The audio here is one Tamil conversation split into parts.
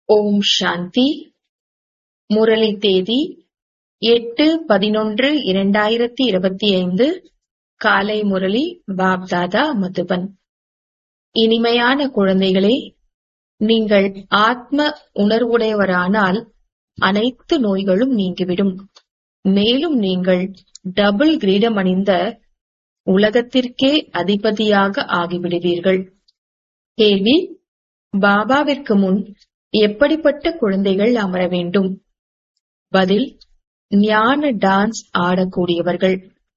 ஓம் சாந்தி முரளி தேதி எட்டு பதினொன்று இரண்டாயிரத்தி இருபத்தி ஐந்து காலை முரளி பாப்தாதா மதுபன் இனிமையான குழந்தைகளே நீங்கள் ஆத்ம உணர்வுடையவரானால் அனைத்து நோய்களும் நீங்கிவிடும் மேலும் நீங்கள் டபுள் கிரீடம் அணிந்த உலகத்திற்கே அதிபதியாக ஆகிவிடுவீர்கள் கேள்வி பாபாவிற்கு முன் எப்படிப்பட்ட குழந்தைகள் அமர வேண்டும் பதில் ஞான டான்ஸ் ஆடக்கூடியவர்கள்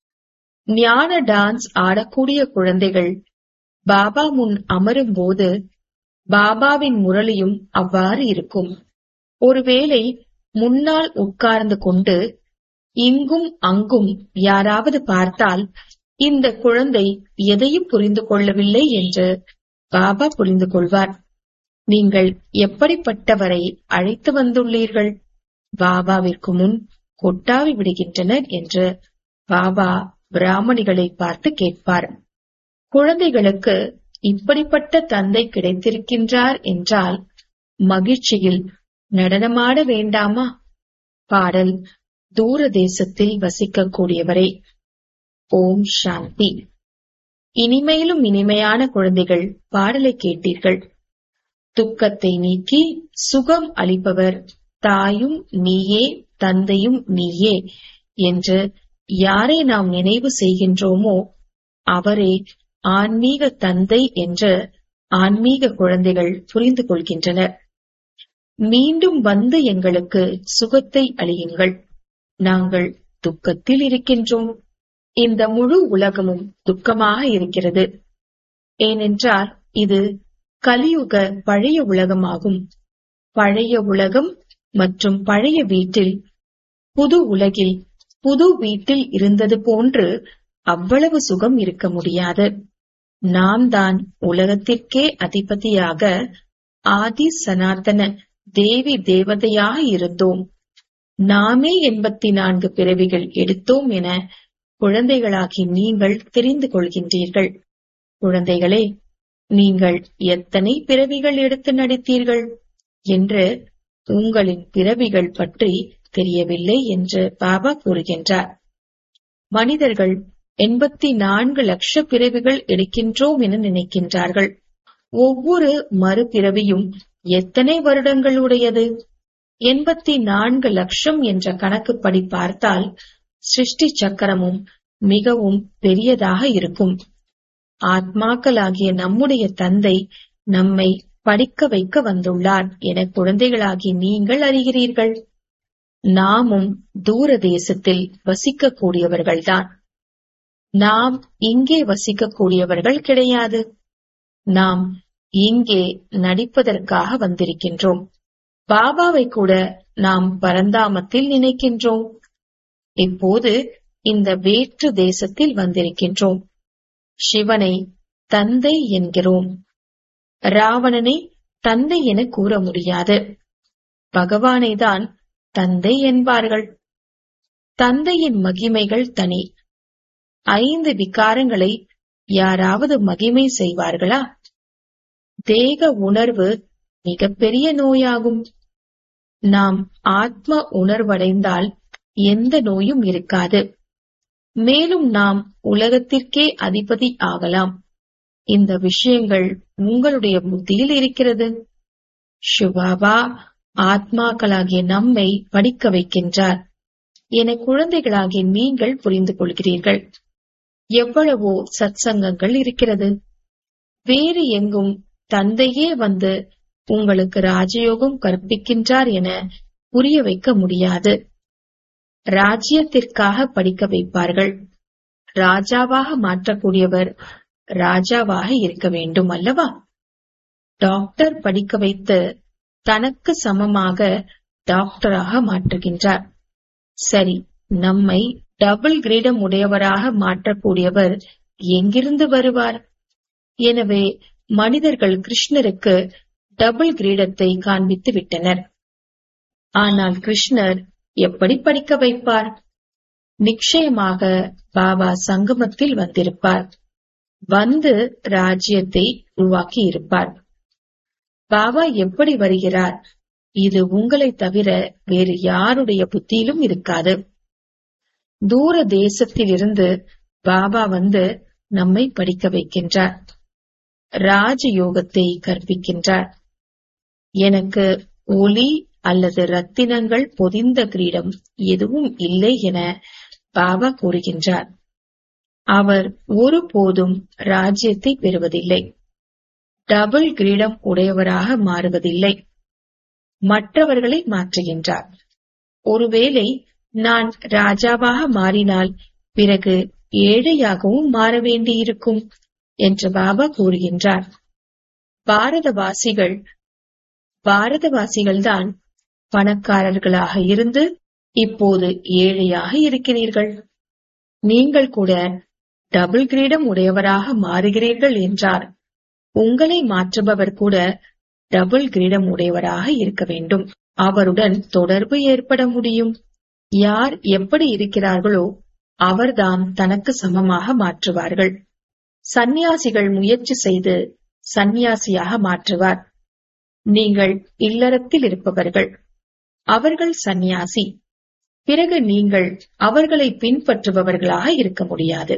ஞான டான்ஸ் ஆடக்கூடிய குழந்தைகள் பாபா முன் அமரும் போது பாபாவின் முரளியும் அவ்வாறு இருக்கும் ஒருவேளை முன்னால் உட்கார்ந்து கொண்டு இங்கும் அங்கும் யாராவது பார்த்தால் இந்த குழந்தை எதையும் புரிந்து கொள்ளவில்லை என்று பாபா புரிந்து கொள்வார் நீங்கள் எப்படிப்பட்டவரை அழைத்து வந்துள்ளீர்கள் பாபாவிற்கு முன் கொட்டாவி விடுகின்றனர் என்று பாபா பிராமணிகளை பார்த்து கேட்பார் குழந்தைகளுக்கு இப்படிப்பட்ட தந்தை கிடைத்திருக்கின்றார் என்றால் மகிழ்ச்சியில் நடனமாட வேண்டாமா பாடல் தூர தேசத்தில் வசிக்கக்கூடியவரே ஓம் சாந்தி இனிமையிலும் இனிமையான குழந்தைகள் பாடலை கேட்டீர்கள் துக்கத்தை நீக்கி சுகம் அளிப்பவர் தாயும் நீயே தந்தையும் நீயே என்று யாரை நாம் நினைவு செய்கின்றோமோ அவரே ஆன்மீக தந்தை என்று ஆன்மீக குழந்தைகள் புரிந்து கொள்கின்றனர் மீண்டும் வந்து எங்களுக்கு சுகத்தை அளியுங்கள் நாங்கள் துக்கத்தில் இருக்கின்றோம் இந்த முழு உலகமும் துக்கமாக இருக்கிறது ஏனென்றால் இது கலியுக பழைய உலகமாகும் பழைய உலகம் மற்றும் பழைய வீட்டில் புது உலகில் புது வீட்டில் இருந்தது போன்று அவ்வளவு சுகம் இருக்க முடியாது நாம் தான் உலகத்திற்கே அதிபதியாக ஆதி சனாதன தேவி தேவதையாக இருந்தோம் நாமே எண்பத்தி நான்கு பிறவிகள் எடுத்தோம் என குழந்தைகளாகி நீங்கள் தெரிந்து கொள்கின்றீர்கள் குழந்தைகளே நீங்கள் எத்தனை பிறவிகள் எடுத்து நடித்தீர்கள் என்று உங்களின் பிறவிகள் பற்றி தெரியவில்லை என்று பாபா கூறுகின்றார் மனிதர்கள் எண்பத்தி நான்கு லட்ச பிறவிகள் எடுக்கின்றோம் என நினைக்கின்றார்கள் ஒவ்வொரு மறுபிறவியும் எத்தனை வருடங்களுடையது எண்பத்தி நான்கு லட்சம் என்ற கணக்குப்படி பார்த்தால் சிருஷ்டி சக்கரமும் மிகவும் பெரியதாக இருக்கும் ஆத்மாக்களாகிய நம்முடைய தந்தை நம்மை படிக்க வைக்க வந்துள்ளார் என குழந்தைகளாகி நீங்கள் அறிகிறீர்கள் நாமும் தூர தேசத்தில் வசிக்கக்கூடியவர்கள்தான் நாம் இங்கே வசிக்கக்கூடியவர்கள் கிடையாது நாம் இங்கே நடிப்பதற்காக வந்திருக்கின்றோம் பாபாவை கூட நாம் பரந்தாமத்தில் நினைக்கின்றோம் இப்போது இந்த வேற்று தேசத்தில் வந்திருக்கின்றோம் சிவனை தந்தை என்கிறோம் ராவணனை தந்தை என கூற முடியாது பகவானை தான் தந்தை என்பார்கள் தந்தையின் மகிமைகள் தனி ஐந்து விகாரங்களை யாராவது மகிமை செய்வார்களா தேக உணர்வு மிகப்பெரிய நோயாகும் நாம் ஆத்ம உணர்வடைந்தால் எந்த நோயும் இருக்காது மேலும் நாம் உலகத்திற்கே அதிபதி ஆகலாம் இந்த விஷயங்கள் உங்களுடைய புத்தியில் இருக்கிறது சுபாபா ஆத்மாக்களாகிய நம்மை படிக்க வைக்கின்றார் என குழந்தைகளாகிய நீங்கள் புரிந்து கொள்கிறீர்கள் எவ்வளவோ சத்சங்கங்கள் இருக்கிறது வேறு எங்கும் தந்தையே வந்து உங்களுக்கு ராஜயோகம் கற்பிக்கின்றார் என புரிய வைக்க முடியாது ராஜ்யத்திற்காக படிக்க வைப்பார்கள் ராஜாவாக மாற்றக்கூடியவர் ராஜாவாக இருக்க வேண்டும் அல்லவா டாக்டர் படிக்க வைத்து தனக்கு சமமாக டாக்டராக மாற்றுகின்றார் சரி நம்மை டபுள் கிரீடம் உடையவராக மாற்றக்கூடியவர் எங்கிருந்து வருவார் எனவே மனிதர்கள் கிருஷ்ணருக்கு டபுள் கிரீடத்தை காண்பித்து விட்டனர் ஆனால் கிருஷ்ணர் எப்படி படிக்க வைப்பார் நிச்சயமாக பாபா சங்கமத்தில் வந்திருப்பார் வந்து ராஜ்யத்தை உருவாக்கி இருப்பார் பாபா எப்படி வருகிறார் இது உங்களை தவிர வேறு யாருடைய புத்தியிலும் இருக்காது தூர தேசத்தில் இருந்து பாபா வந்து நம்மை படிக்க வைக்கின்றார் ராஜயோகத்தை கற்பிக்கின்றார் எனக்கு ஒளி அல்லது ரத்தினங்கள் பொதிந்த கிரீடம் எதுவும் இல்லை என பாபா கூறுகின்றார் அவர் ஒருபோதும் ராஜ்யத்தை பெறுவதில்லை டபுள் கிரீடம் உடையவராக மாறுவதில்லை மற்றவர்களை மாற்றுகின்றார் ஒருவேளை நான் ராஜாவாக மாறினால் பிறகு ஏழையாகவும் மாற வேண்டியிருக்கும் என்று பாபா கூறுகின்றார் பாரதவாசிகள் பாரதவாசிகள்தான் பணக்காரர்களாக இருந்து இப்போது ஏழையாக இருக்கிறீர்கள் நீங்கள் கூட டபுள் கிரீடம் உடையவராக மாறுகிறீர்கள் என்றார் உங்களை மாற்றுபவர் கூட டபுள் கிரீடம் உடையவராக இருக்க வேண்டும் அவருடன் தொடர்பு ஏற்பட முடியும் யார் எப்படி இருக்கிறார்களோ அவர்தாம் தனக்கு சமமாக மாற்றுவார்கள் சந்நியாசிகள் முயற்சி செய்து சந்நியாசியாக மாற்றுவார் நீங்கள் இல்லறத்தில் இருப்பவர்கள் அவர்கள் சந்நியாசி பிறகு நீங்கள் அவர்களை பின்பற்றுபவர்களாக இருக்க முடியாது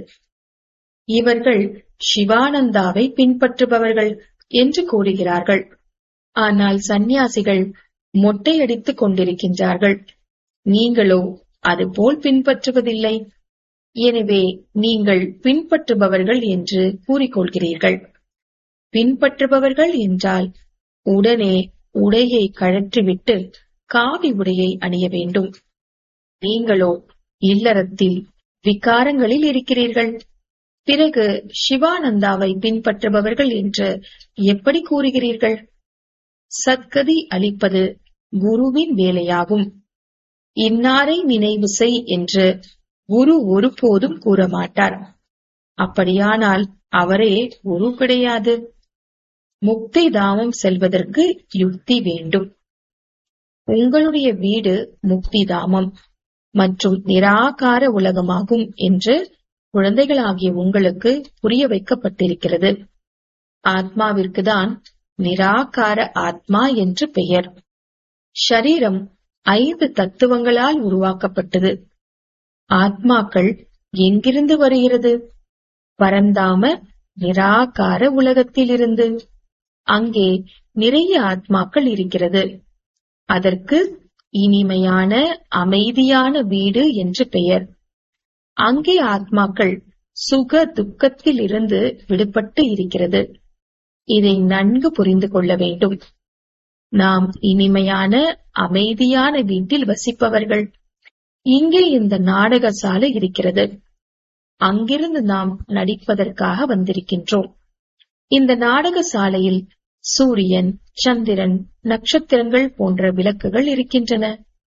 இவர்கள் சிவானந்தாவை பின்பற்றுபவர்கள் என்று கூறுகிறார்கள் ஆனால் சந்நியாசிகள் மொட்டையடித்துக் கொண்டிருக்கின்றார்கள் நீங்களோ அதுபோல் பின்பற்றுவதில்லை எனவே நீங்கள் பின்பற்றுபவர்கள் என்று கூறிக்கொள்கிறீர்கள் பின்பற்றுபவர்கள் என்றால் உடனே உடையை கழற்றிவிட்டு காவி உடையை அணிய வேண்டும் நீங்களோ இல்லறத்தில் விகாரங்களில் இருக்கிறீர்கள் பிறகு சிவானந்தாவை பின்பற்றுபவர்கள் என்று எப்படி கூறுகிறீர்கள் சத்கதி அளிப்பது குருவின் வேலையாகும் இன்னாரை நினைவு செய் என்று குரு ஒருபோதும் கூற மாட்டார் அப்படியானால் அவரே குரு கிடையாது முக்தி தாமம் செல்வதற்கு யுக்தி வேண்டும் உங்களுடைய வீடு முக்தி தாமம் மற்றும் நிராகார உலகமாகும் என்று குழந்தைகளாகிய உங்களுக்கு புரிய வைக்கப்பட்டிருக்கிறது ஆத்மாவிற்குதான் நிராகார ஆத்மா என்று பெயர் ஷரீரம் ஐந்து தத்துவங்களால் உருவாக்கப்பட்டது ஆத்மாக்கள் எங்கிருந்து வருகிறது பரந்தாம நிராகார உலகத்திலிருந்து அங்கே நிறைய ஆத்மாக்கள் இருக்கிறது அதற்கு இனிமையான அமைதியான வீடு என்று பெயர் அங்கே ஆத்மாக்கள் சுக துக்கத்தில் இருந்து விடுபட்டு இருக்கிறது இதை நன்கு புரிந்து கொள்ள வேண்டும் நாம் இனிமையான அமைதியான வீட்டில் வசிப்பவர்கள் இங்கே இந்த நாடக சாலை இருக்கிறது அங்கிருந்து நாம் நடிப்பதற்காக வந்திருக்கின்றோம் இந்த நாடக சாலையில் சூரியன் சந்திரன் நட்சத்திரங்கள் போன்ற விளக்குகள் இருக்கின்றன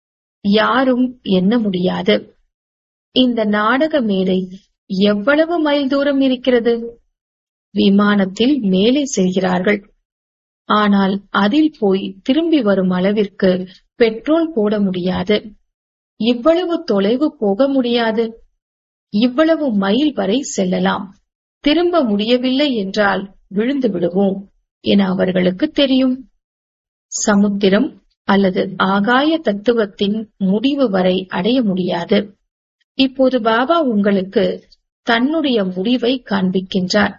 யாரும் எண்ண முடியாது இந்த நாடக மேடை எவ்வளவு மைல் தூரம் இருக்கிறது விமானத்தில் மேலே செல்கிறார்கள் ஆனால் அதில் போய் திரும்பி வரும் அளவிற்கு பெட்ரோல் போட முடியாது இவ்வளவு தொலைவு போக முடியாது இவ்வளவு மைல் வரை செல்லலாம் திரும்ப முடியவில்லை என்றால் விழுந்து விடுவோம் என அவர்களுக்கு தெரியும் சமுத்திரம் அல்லது ஆகாய தத்துவத்தின் முடிவு வரை அடைய முடியாது இப்போது பாபா உங்களுக்கு தன்னுடைய முடிவை காண்பிக்கின்றார்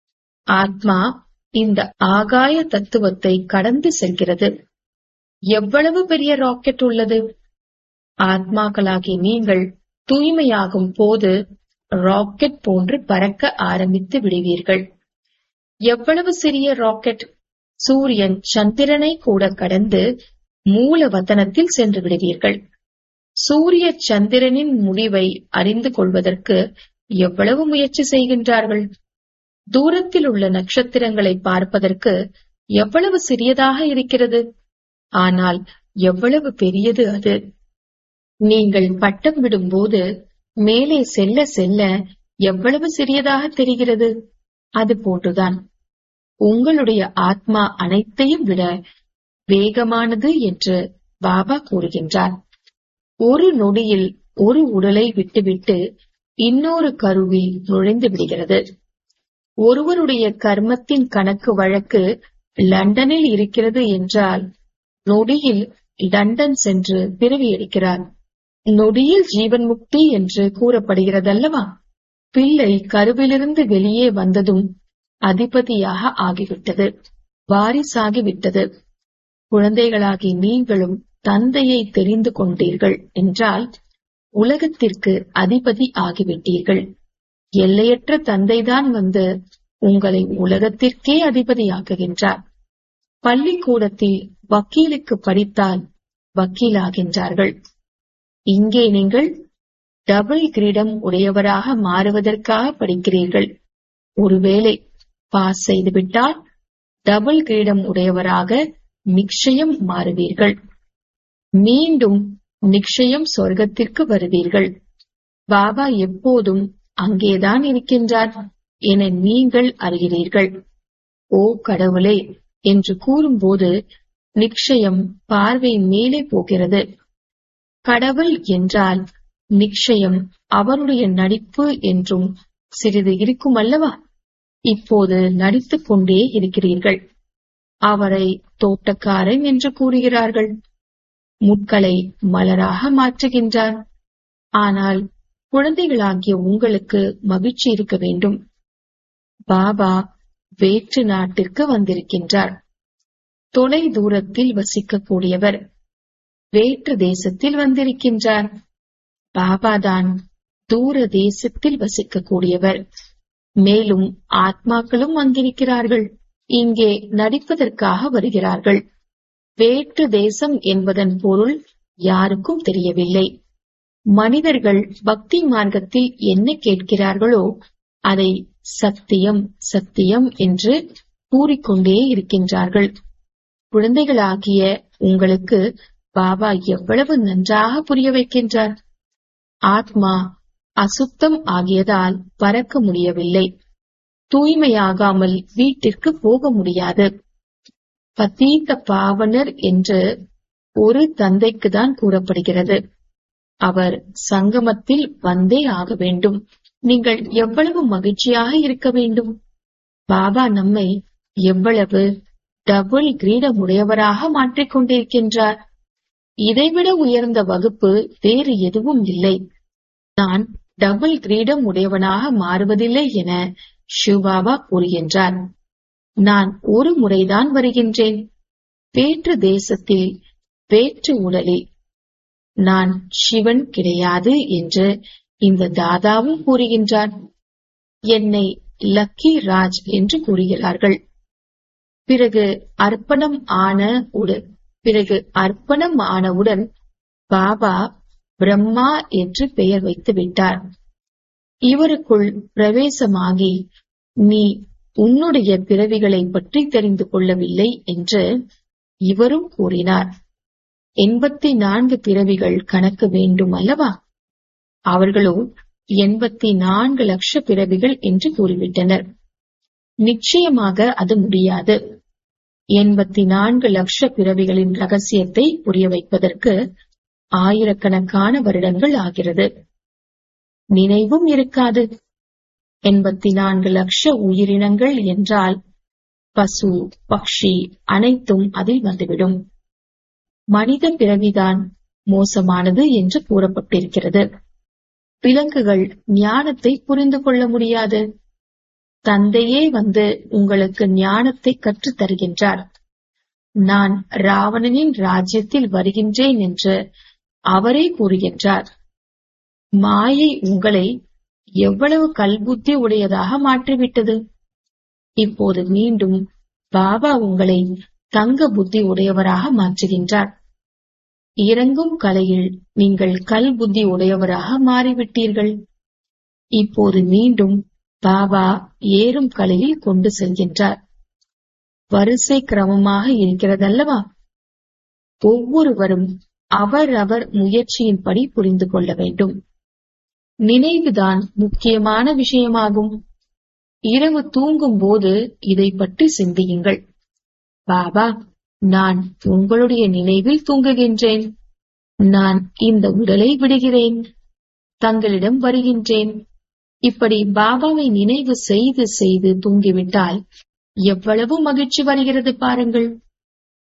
ஆத்மா இந்த ஆகாய தத்துவத்தை கடந்து செல்கிறது எவ்வளவு பெரிய ராக்கெட் உள்ளது ஆத்மாக்களாகி நீங்கள் தூய்மையாகும் போது ராக்கெட் போன்று பறக்க ஆரம்பித்து விடுவீர்கள் எவ்வளவு சிறிய ராக்கெட் சூரியன் சந்திரனை கூட கடந்து மூல வதனத்தில் சென்று விடுவீர்கள் சூரிய சந்திரனின் முடிவை அறிந்து கொள்வதற்கு எவ்வளவு முயற்சி செய்கின்றார்கள் தூரத்தில் உள்ள நட்சத்திரங்களை பார்ப்பதற்கு எவ்வளவு சிறியதாக இருக்கிறது ஆனால் எவ்வளவு பெரியது அது நீங்கள் பட்டம் விடும்போது மேலே செல்ல செல்ல எவ்வளவு சிறியதாக தெரிகிறது அது போன்றுதான் உங்களுடைய ஆத்மா அனைத்தையும் விட வேகமானது என்று பாபா கூறுகின்றார் ஒரு நொடியில் ஒரு உடலை விட்டுவிட்டு இன்னொரு கருவி நுழைந்து விடுகிறது ஒருவருடைய கர்மத்தின் கணக்கு வழக்கு லண்டனில் இருக்கிறது என்றால் நொடியில் லண்டன் சென்று பிறவி எடுக்கிறார் நொடியில் ஜீவன் முக்தி என்று கூறப்படுகிறதல்லவா பிள்ளை கருவிலிருந்து வெளியே வந்ததும் அதிபதியாக ஆகிவிட்டது வாரிசாகிவிட்டது குழந்தைகளாகி நீங்களும் தந்தையை தெரிந்து கொண்டீர்கள் என்றால் உலகத்திற்கு அதிபதி ஆகிவிட்டீர்கள் எல்லையற்ற தந்தைதான் வந்து உங்களை உலகத்திற்கே அதிபதியாக்குகின்றார் பள்ளிக்கூடத்தில் வக்கீலுக்கு படித்தால் வக்கீலாகின்றார்கள் இங்கே நீங்கள் டபுள் கிரீடம் உடையவராக மாறுவதற்காக படிக்கிறீர்கள் ஒருவேளை பாஸ் செய்துவிட்டால் டபுள் கிரீடம் உடையவராக நிச்சயம் மாறுவீர்கள் மீண்டும் நிச்சயம் சொர்க்கத்திற்கு வருவீர்கள் பாபா எப்போதும் அங்கேதான் இருக்கின்றார் என நீங்கள் அறிகிறீர்கள் ஓ கடவுளே என்று கூறும்போது நிச்சயம் பார்வை மேலே போகிறது கடவுள் என்றால் நிச்சயம் அவருடைய நடிப்பு என்றும் சிறிது இருக்கும் அல்லவா இப்போது நடித்துக் கொண்டே இருக்கிறீர்கள் அவரை தோட்டக்காரன் என்று கூறுகிறார்கள் முட்களை மலராக மாற்றுகின்றார் ஆனால் குழந்தைகளாகிய உங்களுக்கு மகிழ்ச்சி இருக்க வேண்டும் பாபா வேற்று நாட்டிற்கு வந்திருக்கின்றார் தொலை தூரத்தில் வசிக்கக்கூடியவர் வேற்று தேசத்தில் வந்திருக்கின்றார் பாபாதான் தூர தேசத்தில் வசிக்கக்கூடியவர் மேலும் ஆத்மாக்களும் வந்திருக்கிறார்கள் இங்கே நடிப்பதற்காக வருகிறார்கள் வேற்று தேசம் என்பதன் பொருள் யாருக்கும் தெரியவில்லை மனிதர்கள் பக்தி மார்க்கத்தில் என்ன கேட்கிறார்களோ அதை சத்தியம் சத்தியம் என்று கூறிக்கொண்டே இருக்கின்றார்கள் குழந்தைகளாகிய உங்களுக்கு பாபா எவ்வளவு நன்றாக புரிய வைக்கின்றார் ஆத்மா அசுத்தம் ஆகியதால் பறக்க முடியவில்லை தூய்மையாகாமல் வீட்டிற்கு போக முடியாது பத்தீத்த பாவனர் என்று ஒரு தந்தைக்கு தான் கூறப்படுகிறது அவர் சங்கமத்தில் வந்தே ஆக வேண்டும் நீங்கள் எவ்வளவு மகிழ்ச்சியாக இருக்க வேண்டும் பாபா நம்மை எவ்வளவு டபுள் கிரீடமுடையவராக மாற்றிக் கொண்டிருக்கின்றார் இதைவிட உயர்ந்த வகுப்பு வேறு எதுவும் இல்லை நான் டபுள் கிரீடம் உடையவனாக மாறுவதில்லை என சிவபாபா கூறுகின்றார் நான் ஒரு முறைதான் வருகின்றேன் வேற்று தேசத்தில் வேற்று உடலில் நான் சிவன் கிடையாது என்று இந்த தாதாவும் கூறுகின்றார் என்னை லக்கி ராஜ் என்று கூறுகிறார்கள் பிறகு அர்ப்பணம் ஆன உடன் பிறகு அர்ப்பணம் ஆனவுடன் பாபா பிரம்மா என்று பெயர் வைத்து விட்டார் இவருக்குள் பிரவேசமாகி நீ உன்னுடைய பிறவிகளை பற்றி தெரிந்து கொள்ளவில்லை என்று இவரும் கூறினார் எண்பத்தி நான்கு பிறவிகள் கணக்கு வேண்டும் அல்லவா அவர்களோ எண்பத்தி நான்கு லட்ச பிறவிகள் என்று கூறிவிட்டனர் நிச்சயமாக அது முடியாது எண்பத்தி நான்கு லட்ச பிறவிகளின் ரகசியத்தை புரிய வைப்பதற்கு ஆயிரக்கணக்கான வருடங்கள் ஆகிறது நினைவும் இருக்காது எண்பத்தி நான்கு லட்ச உயிரினங்கள் என்றால் பசு பக்ஷி அனைத்தும் அதில் வந்துவிடும் மனித பிறவிதான் மோசமானது என்று கூறப்பட்டிருக்கிறது விலங்குகள் ஞானத்தை புரிந்து கொள்ள முடியாது தந்தையே வந்து உங்களுக்கு ஞானத்தை கற்றுத் தருகின்றார் நான் ராவணனின் ராஜ்யத்தில் வருகின்றேன் என்று அவரே கூறுகின்றார் மாயை உங்களை எவ்வளவு கல்புத்தி உடையதாக மாற்றிவிட்டது இப்போது மீண்டும் பாபா உங்களை தங்க புத்தி உடையவராக மாற்றுகின்றார் இறங்கும் கலையில் நீங்கள் கல் புத்தி உடையவராக மாறிவிட்டீர்கள் இப்போது மீண்டும் பாபா ஏறும் கலையில் கொண்டு செல்கின்றார் வரிசை கிரமமாக இருக்கிறதல்லவா ஒவ்வொருவரும் அவரவர் முயற்சியின்படி புரிந்து கொள்ள வேண்டும் நினைவுதான் முக்கியமான விஷயமாகும் இரவு தூங்கும் போது இதை பற்றி சிந்தியுங்கள் பாபா நான் உங்களுடைய நினைவில் தூங்குகின்றேன் நான் இந்த உடலை விடுகிறேன் தங்களிடம் வருகின்றேன் இப்படி பாபாவை நினைவு செய்து செய்து தூங்கிவிட்டால் எவ்வளவு மகிழ்ச்சி வருகிறது பாருங்கள்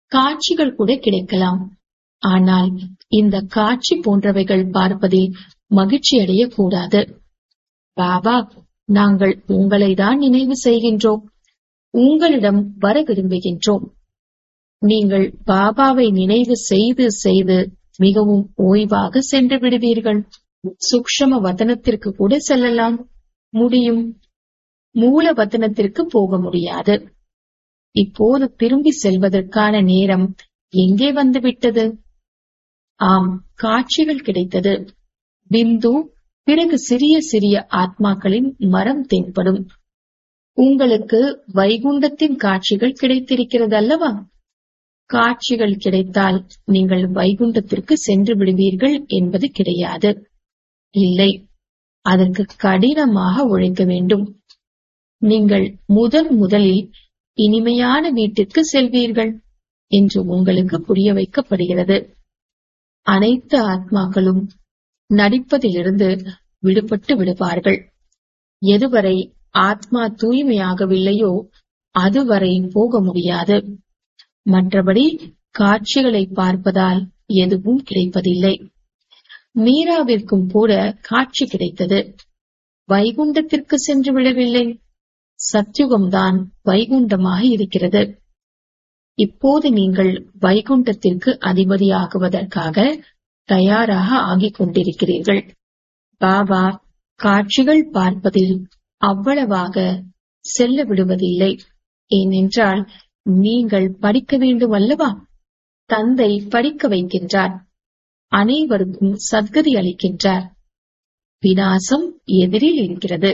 காட்சிகள் கூட கிடைக்கலாம் ஆனால் இந்த காட்சி போன்றவைகள் பார்ப்பதில் மகிழ்ச்சி அடையக்கூடாது பாபா நாங்கள் உங்களை தான் நினைவு செய்கின்றோம் உங்களிடம் வர விரும்புகின்றோம் நீங்கள் பாபாவை நினைவு செய்து செய்து மிகவும் ஓய்வாக சென்று விடுவீர்கள் சூக்ஷம வதனத்திற்கு கூட செல்லலாம் முடியும் மூல வதனத்திற்கு போக முடியாது இப்போது திரும்பி செல்வதற்கான நேரம் எங்கே வந்துவிட்டது ஆம் காட்சிகள் கிடைத்தது பிந்து பிறகு சிறிய சிறிய ஆத்மாக்களின் மரம் தென்படும் உங்களுக்கு வைகுண்டத்தின் காட்சிகள் கிடைத்திருக்கிறது அல்லவா காட்சிகள் கிடைத்தால் நீங்கள் வைகுண்டத்திற்கு சென்று விடுவீர்கள் என்பது கிடையாது இல்லை அதற்கு கடினமாக உழைக்க வேண்டும் நீங்கள் முதன் முதலில் இனிமையான வீட்டிற்கு செல்வீர்கள் என்று உங்களுக்கு புரிய வைக்கப்படுகிறது அனைத்து ஆத்மாக்களும் நடிப்பதிலிருந்து விடுபட்டு விடுவார்கள் எதுவரை ஆத்மா தூய்மையாகவில்லையோ அதுவரை போக முடியாது மற்றபடி காட்சிகளை பார்ப்பதால் எதுவும் கிடைப்பதில்லை மீராவிற்கும் கூட காட்சி கிடைத்தது வைகுண்டத்திற்கு சென்று விடவில்லை சத்யுகம்தான் வைகுண்டமாக இருக்கிறது இப்போது நீங்கள் வைகுண்டத்திற்கு அதிபதியாகுவதற்காக தயாராக ஆகிக் கொண்டிருக்கிறீர்கள் பாபா காட்சிகள் பார்ப்பதில் அவ்வளவாக செல்ல விடுவதில்லை ஏனென்றால் நீங்கள் படிக்க வேண்டும் அல்லவா தந்தை படிக்க வைக்கின்றார் அனைவருக்கும் சத்கதி அளிக்கின்றார் வினாசம் எதிரில் இருக்கிறது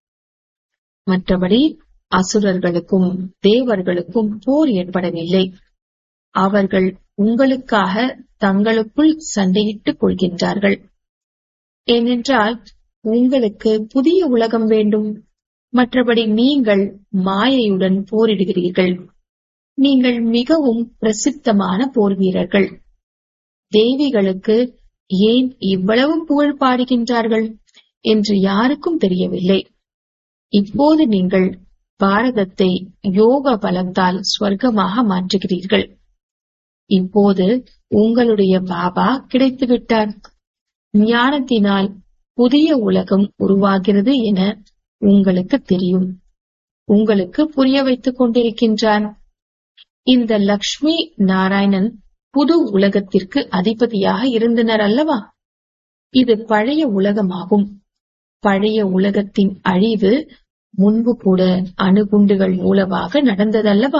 மற்றபடி அசுரர்களுக்கும் தேவர்களுக்கும் போர் ஏற்படவில்லை அவர்கள் உங்களுக்காக தங்களுக்குள் சண்டையிட்டுக் கொள்கின்றார்கள் ஏனென்றால் உங்களுக்கு புதிய உலகம் வேண்டும் மற்றபடி நீங்கள் மாயையுடன் போரிடுகிறீர்கள் நீங்கள் மிகவும் பிரசித்தமான போர் வீரர்கள் தேவிகளுக்கு ஏன் இவ்வளவு புகழ் பாடுகின்றார்கள் என்று யாருக்கும் தெரியவில்லை இப்போது நீங்கள் பாரதத்தை யோக பலத்தால் ஸ்வர்க்கமாக மாற்றுகிறீர்கள் இப்போது உங்களுடைய பாபா கிடைத்துவிட்டார் ஞானத்தினால் புதிய உலகம் உருவாகிறது என உங்களுக்கு தெரியும் உங்களுக்கு புரிய வைத்துக் கொண்டிருக்கின்றார் இந்த லக்ஷ்மி நாராயணன் புது உலகத்திற்கு அதிபதியாக இருந்தனர் அல்லவா இது பழைய உலகமாகும் பழைய உலகத்தின் அழிவு முன்பு கூட அணுகுண்டுகள் மூலமாக நடந்ததல்லவா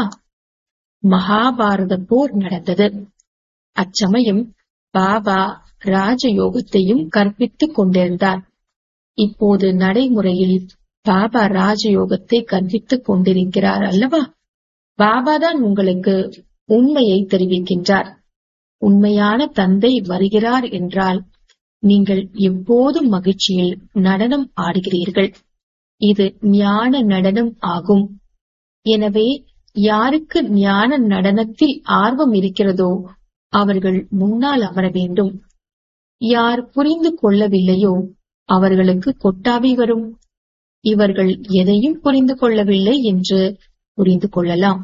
மகாபாரத போர் நடந்தது அச்சமயம் பாபா ராஜயோகத்தையும் கற்பித்துக் கொண்டிருந்தார் இப்போது நடைமுறையில் பாபா ராஜயோகத்தை கற்பித்துக் கொண்டிருக்கிறார் அல்லவா பாபாதான் உங்களுக்கு உண்மையை தெரிவிக்கின்றார் உண்மையான தந்தை வருகிறார் என்றால் நீங்கள் எப்போதும் மகிழ்ச்சியில் நடனம் ஆடுகிறீர்கள் இது ஞான நடனம் ஆகும் எனவே யாருக்கு ஞான நடனத்தில் ஆர்வம் இருக்கிறதோ அவர்கள் முன்னால் அமர வேண்டும் யார் புரிந்து கொள்ளவில்லையோ அவர்களுக்கு கொட்டாவி வரும் இவர்கள் எதையும் புரிந்து கொள்ளவில்லை என்று புரிந்து கொள்ளலாம்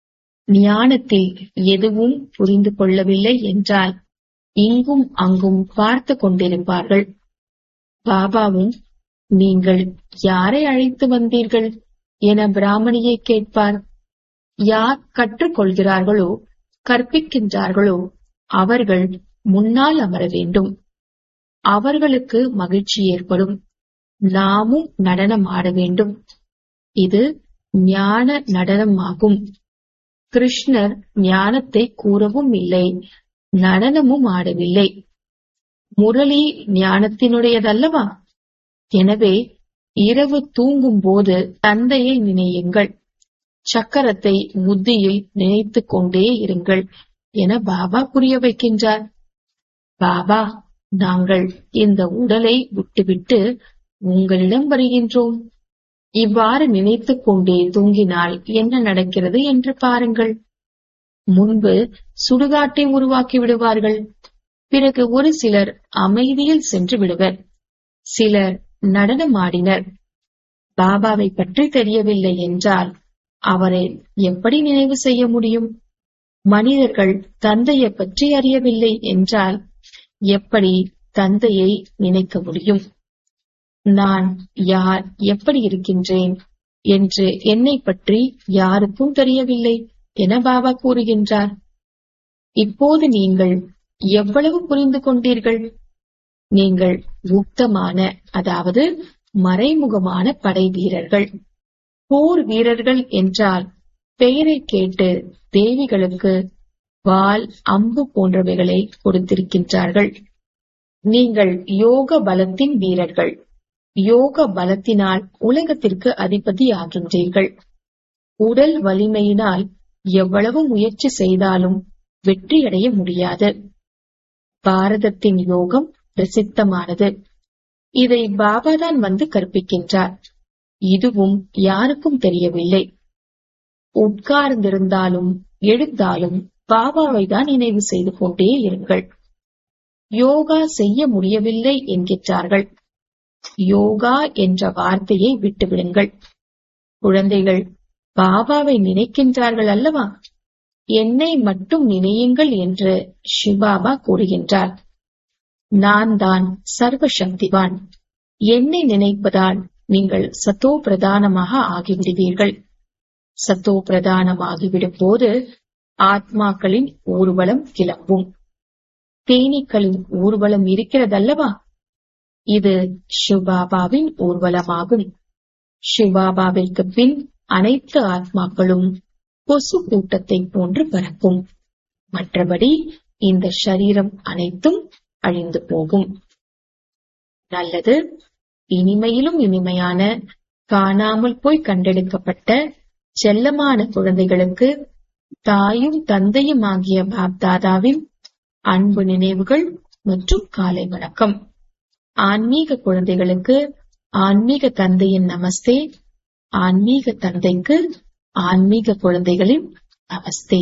ஞானத்தில் எதுவும் புரிந்து கொள்ளவில்லை என்றால் இங்கும் அங்கும் பார்த்து கொண்டிருப்பார்கள் பாபாவும் நீங்கள் யாரை அழைத்து வந்தீர்கள் என பிராமணியை கேட்பார் யார் கற்றுக்கொள்கிறார்களோ கற்பிக்கின்றார்களோ அவர்கள் முன்னால் அமர வேண்டும் அவர்களுக்கு மகிழ்ச்சி ஏற்படும் நாமும் நடனம் ஆட வேண்டும் இது ஞான நடனமாகும் கிருஷ்ணர் ஞானத்தை கூறவும் இல்லை நடனமும் ஆடவில்லை முரளி ஞானத்தினுடையதல்லவா எனவே இரவு தூங்கும் போது தந்தையை நினையுங்கள் சக்கரத்தை புத்தியில் நினைத்துக் கொண்டே இருங்கள் என பாபா புரிய வைக்கின்றார் பாபா நாங்கள் இந்த உடலை விட்டுவிட்டு உங்களிடம் வருகின்றோம் இவ்வாறு நினைத்துக் கொண்டே தூங்கினால் என்ன நடக்கிறது என்று பாருங்கள் முன்பு சுடுகாட்டை உருவாக்கி விடுவார்கள் பிறகு ஒரு சிலர் அமைதியில் சென்று விடுவர் சிலர் நடனமாடினர் பாபாவை பற்றி தெரியவில்லை என்றால் அவரை எப்படி நினைவு செய்ய முடியும் மனிதர்கள் தந்தையை பற்றி அறியவில்லை என்றால் எப்படி தந்தையை நினைக்க முடியும் நான் யார் எப்படி இருக்கின்றேன் என்று என்னை பற்றி யாருக்கும் தெரியவில்லை என பாபா கூறுகின்றார் இப்போது நீங்கள் எவ்வளவு புரிந்து கொண்டீர்கள் நீங்கள் முக்தமான அதாவது மறைமுகமான படை வீரர்கள் போர் வீரர்கள் என்றால் பெயரை கேட்டு தேவிகளுக்கு வால் அம்பு போன்றவைகளை கொடுத்திருக்கின்றார்கள் நீங்கள் யோக பலத்தின் வீரர்கள் யோக பலத்தினால் உலகத்திற்கு அதிபதி ஆகின்றீர்கள் உடல் வலிமையினால் எவ்வளவு முயற்சி செய்தாலும் வெற்றியடைய முடியாது பாரதத்தின் யோகம் பிரசித்தமானது இதை பாபாதான் வந்து கற்பிக்கின்றார் இதுவும் யாருக்கும் தெரியவில்லை உட்கார்ந்திருந்தாலும் எழுந்தாலும் பாபாவை தான் நினைவு செய்து கொண்டே இருங்கள் யோகா செய்ய முடியவில்லை என்கின்றார்கள் யோகா என்ற வார்த்தையை விட்டுவிடுங்கள் குழந்தைகள் பாபாவை நினைக்கின்றார்கள் அல்லவா என்னை மட்டும் நினையுங்கள் என்று சிவாபா கூறுகின்றார் நான் தான் சர்வ சக்திவான் என்னை நினைப்பதால் நீங்கள் சத்தோ பிரதானமாக ஆகிவிடுவீர்கள் சத்தோ பிரதானமாகிவிடும் போது ஆத்மாக்களின் ஊர்வலம் கிளம்பும் தேனீக்களின் ஊர்வலம் இருக்கிறதல்லவா இது சிவபாபாவின் ஊர்வலமாகும் சிவபாபாவிற்கு பின் அனைத்து ஆத்மாக்களும் கொசு கூட்டத்தை போன்று பறக்கும் மற்றபடி இந்த சரீரம் அனைத்தும் அழிந்து போகும் நல்லது இனிமையிலும் இனிமையான காணாமல் போய் கண்டெடுக்கப்பட்ட செல்லமான குழந்தைகளுக்கு தாயும் தந்தையும் ஆகிய பாப்தாதாவின் அன்பு நினைவுகள் மற்றும் காலை வணக்கம் ஆன்மீக குழந்தைகளுக்கு ஆன்மீக தந்தையின் நமஸ்தே ஆன்மீக தந்தைக்கு ஆன்மீக குழந்தைகளின் நமஸ்தே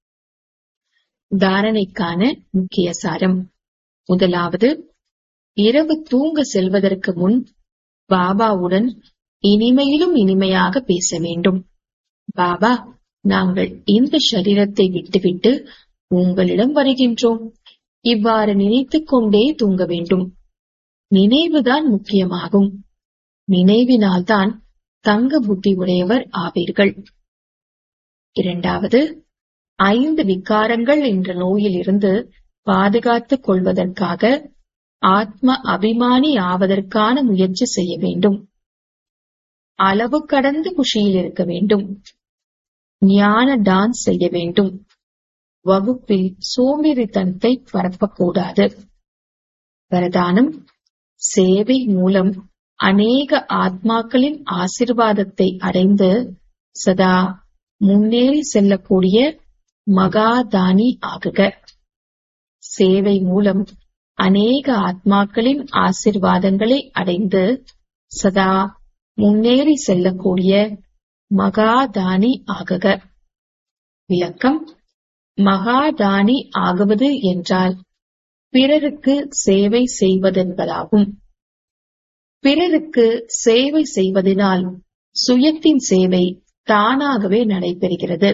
தாரணைக்கான முக்கிய சாரம் முதலாவது இரவு தூங்க செல்வதற்கு முன் பாபாவுடன் இனிமையிலும் இனிமையாக பேச வேண்டும் பாபா நாங்கள் இந்த சரீரத்தை விட்டுவிட்டு உங்களிடம் வருகின்றோம் இவ்வாறு நினைத்துக் கொண்டே தூங்க வேண்டும் நினைவுதான் முக்கியமாகும் நினைவினால்தான் தங்க புத்தி உடையவர் ஆவீர்கள் இரண்டாவது ஐந்து விகாரங்கள் என்ற நோயில் இருந்து பாதுகாத்துக் கொள்வதற்காக ஆத்ம அபிமானி ஆவதற்கான முயற்சி செய்ய வேண்டும் அளவு கடந்த குஷியில் இருக்க வேண்டும் ஞான டான்ஸ் செய்ய வேண்டும் வகுப்பில் சோம்பேறித்தனத்தை பரப்பக்கூடாது வரதானம் சேவை மூலம் அநேக ஆத்மாக்களின் ஆசிர்வாதத்தை அடைந்து சதா முன்னேறி செல்லக்கூடிய மகாதானி ஆகுக சேவை மூலம் அநேக ஆத்மாக்களின் ஆசிர்வாதங்களை அடைந்து சதா முன்னேறி செல்லக்கூடிய மகாதானி ஆகுக விளக்கம் மகாதானி ஆகுவது என்றால் பிறருக்கு சேவை செய்வதென்பதாகும் பிறருக்கு சேவை செய்வதனால் சுயத்தின் சேவை தானாகவே நடைபெறுகிறது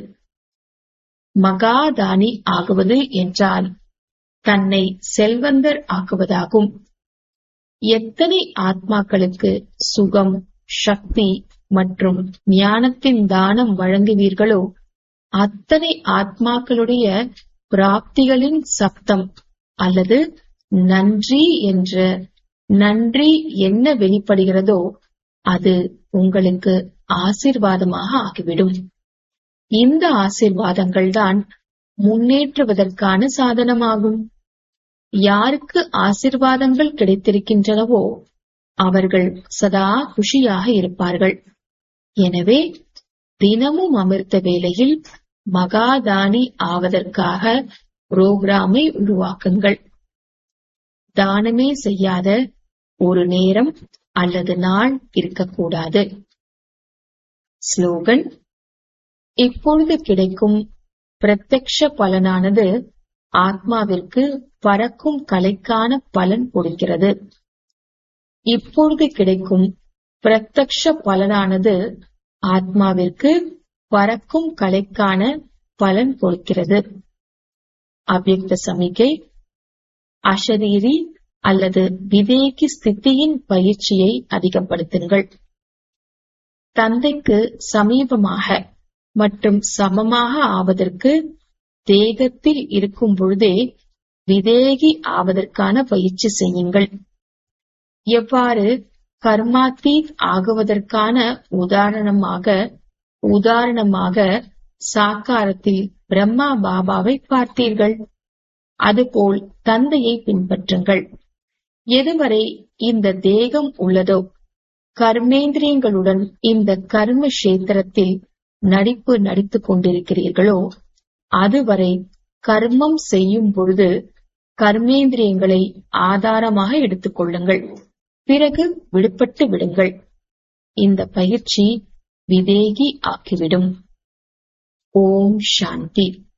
மகாதானி ஆகுவது என்றால் தன்னை செல்வந்தர் ஆக்குவதாகும் எத்தனை ஆத்மாக்களுக்கு சுகம் சக்தி மற்றும் ஞானத்தின் தானம் வழங்குவீர்களோ அத்தனை ஆத்மாக்களுடைய பிராப்திகளின் சப்தம் அல்லது நன்றி என்ற நன்றி என்ன வெளிப்படுகிறதோ அது உங்களுக்கு ஆசிர்வாதமாக ஆகிவிடும் இந்த ஆசிர்வாதங்கள் தான் முன்னேற்றுவதற்கான சாதனமாகும் யாருக்கு ஆசிர்வாதங்கள் கிடைத்திருக்கின்றனவோ அவர்கள் சதா குஷியாக இருப்பார்கள் எனவே தினமும் அமிர்த வேளையில் மகாதானி ஆவதற்காக புரோகிராமை உருவாக்குங்கள் தானமே செய்யாத ஒரு நேரம் அல்லது நாள் இருக்கக்கூடாது ஸ்லோகன் இப்பொழுது கிடைக்கும் பிரத்யக்ஷ பலனானது ஆத்மாவிற்கு பறக்கும் கலைக்கான பலன் கொடுக்கிறது இப்பொழுது கிடைக்கும் பிரத்யக்ஷ பலனானது ஆத்மாவிற்கு பறக்கும் கலைக்கான பலன் கொடுக்கிறது அவ்யக்த சமிகை அஷரீரி அல்லது விவேகி ஸ்திதியின் பயிற்சியை அதிகப்படுத்துங்கள் தந்தைக்கு சமீபமாக மற்றும் சமமாக ஆவதற்கு தேகத்தில் இருக்கும் பொழுதே விதேகி ஆவதற்கான பயிற்சி செய்யுங்கள் எவ்வாறு கர்மாத்தீத் ஆகுவதற்கான உதாரணமாக உதாரணமாக சாக்காரத்தில் பிரம்மா பாபாவை பார்த்தீர்கள் அதுபோல் தந்தையை பின்பற்றுங்கள் எதுவரை இந்த தேகம் உள்ளதோ கர்மேந்திரியங்களுடன் இந்த கர்ம கஷேத்திரத்தில் நடிப்பு நடித்துக் கொண்டிருக்கிறீர்களோ அதுவரை கர்மம் செய்யும் பொழுது கர்மேந்திரியங்களை ஆதாரமாக எடுத்துக் கொள்ளுங்கள் பிறகு விடுபட்டு விடுங்கள் இந்த பயிற்சி விதேகி ஆக்கிவிடும் ஓம் சாந்தி